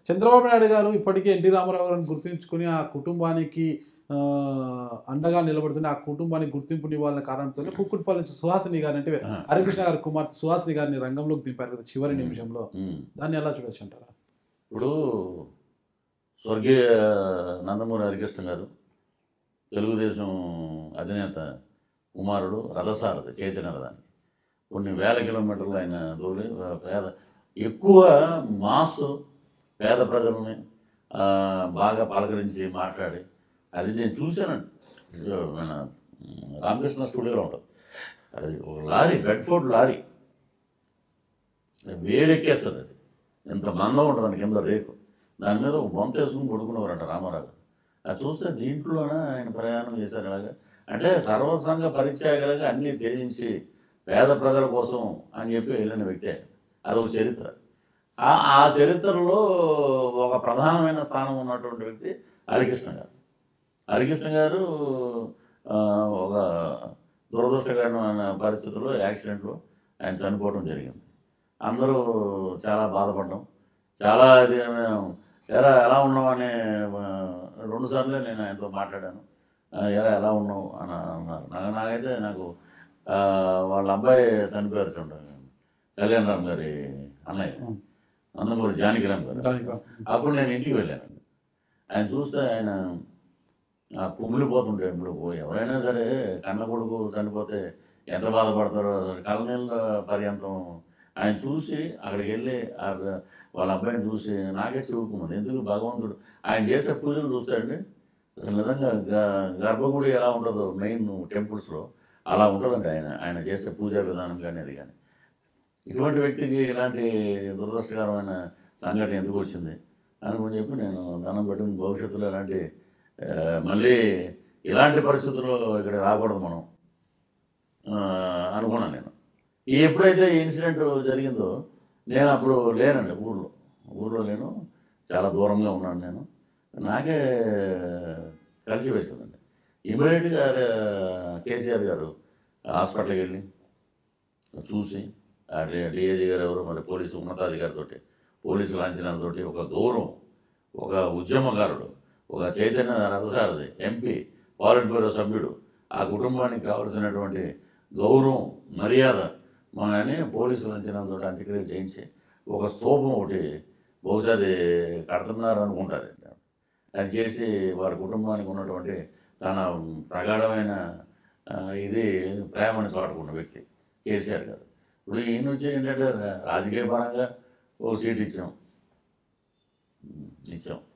చంద్రబాబు నాయుడు గారు ఇప్పటికే ఎన్టీ రామారావు గారిని గుర్తించుకుని ఆ కుటుంబానికి ఆ, అండగా నిలబడుతున్న ఆ కుటుంబానికి గుర్తింపుని ఇవ్వాలనే కారణంతో కుక్కుట్పల్లి నుంచి సుహాసిని గారిని అంటే ఆ. హరికృష్ణ గారి కుమార్తె సుహాసిని గారిని రంగంలోకి దింపారు కదా చివరి ఉమ్. నిమిషంలో ఉమ్. దాన్ని ఎలా చూడొచ్చు అంటారా ఇప్పుడు స్వర్గీయ నందమూరి హరికృష్ణ గారు తెలుగుదేశం అధినేత కుమారుడు రథసారథి చైతన్య రథానికి కొన్ని వేల కిలోమీటర్లు ఆయన దూరి పేద ఎక్కువ మాస్ పేద ప్రజల్ని ఆ, బాగా పలకరించి మాట్లాడి అది నేను చూశానండి ఇది మన ఉమ్, రామకృష్ణ స్టూడియోలో ఉంటుంది అది ఒక లారీ బెడ్ఫోర్డ్ లారీ వేడెక్కేస్తుంది అది ఇంత మందం ఉంటుంది దాని కింద రేకు దాని మీద ఒక బొంత వేసుకుని పడుకునేవారంట రామారావు గారు. అది చూస్తే దీంట్లోనే ఆయన ప్రయాణం చేశారు ఇలాగా అంటే సర్వసంగ పరిత్యాగాలుగా అన్నీ త్యజించి పేద ప్రజల కోసం అని చెప్పి వెళ్ళిన వ్యక్తి ఆయన. అదొక చరిత్ర ఆ ఆ చరిత్రలో ఒక ప్రధానమైన స్థానం ఉన్నటువంటి వ్యక్తి హరికృష్ణ గారు హరికృష్ణ గారు ఆ, ఒక దురదృష్టకరమైన పరిస్థితుల్లో యాక్సిడెంట్లో ఆయన చనిపోవడం జరిగింది అందరూ చాలా బాధపడ్డాం చాలా ఇది మేము, ఎరా ఎలా ఉన్నావు అని ఆ, రెండు సార్లే నేను ఆయనతో మాట్లాడాను ఆ, ఎరా ఎలా ఉన్నావు అని అన్నారు నాకు నాకైతే నాకు ఆ, వాళ్ళ అబ్బాయి చనిపోయారు చూడండి కళ్యాణ్ రామ్ గారి అన్నయ్య ఉం. నందమూరి జానకిరామ్ గారు దానికి అప్పుడు నేను ఇంటికి వెళ్ళాను ఆయన చూస్తే ఆయన ఆ కుమిలిపోతుంటే ఇప్పుడు ఎవరైనా సరే కన్న కొడుకు చనిపోతే ఎంత బాధపడతారో కళ్ళనీళ్ళ పర్యంతం ఆయన చూసి అక్కడికి వెళ్ళి ఆ వాళ్ళ అబ్బాయిని చూసి నాకే చెవుకుమంది ఎందుకు భగవంతుడు ఆయన చేసే పూజలు చూస్తాడండి అసలు నిజంగా గ- గర్భగుడి ఎలా ఉంటుందో మెయిన్ టెంపుల్స్లో అలా ఉంటుందండి ఆయన ఆయన చేసే పూజా విధానం కానీ అది కానీ ఇటువంటి వ్యక్తికి ఇలాంటి దురదృష్టకరమైన సంఘటన ఎందుకు వచ్చింది అనుకుని చెప్పి నేను దండం పెట్టుకుని భవిష్యత్తులో ఇలాంటి ఆ, మళ్ళీ ఇలాంటి పరిస్థితుల్లో ఇక్కడ రాకూడదు మనం ఆ, అనుకున్నాను నేను ఈ ఎప్పుడైతే ఈ ఇన్సిడెంట్ జరిగిందో నేను అప్పుడు లేనండి ఊళ్ళో ఊళ్ళో లేను చాలా దూరంగా ఉన్నాను నేను నాకే కలిసి వేస్తుందండి ఇమీడియట్గా కేసీఆర్ గారు హాస్పిటల్కి వెళ్ళి చూసి ఆ డి- డిఐజీ గారు ఎవరు మరి పోలీసు ఉన్నతాధికారితో పోలీసు లాంఛనాలతోటి ఒక గౌరవం ఒక ఉద్యమకారుడు ఒక చైతన్య రథసారథి ఎంపీ పాలిట్ బ్యూరో సభ్యుడు ఆ కుటుంబానికి కావలసినటువంటి గౌరవం మర్యాద మనని పోలీసు లాంఛనాలతో అంత్యక్రియ చేయించి ఒక స్తూపం ఒకటి బహుశా అది కడుతున్నారు అనుకుంటారు అది చేసి వారి కుటుంబానికి ఉన్నటువంటి తన ప్రగాఢమైన ఆ, ఇది ప్రేమని చాటుకున్న వ్యక్తి కేసీఆర్ గారు ఇప్పుడు ఈ నుంచి ఏంటంటే రాజకీయ పరంగా ఓ సీట్ ఇచ్చాం ఇచ్చాం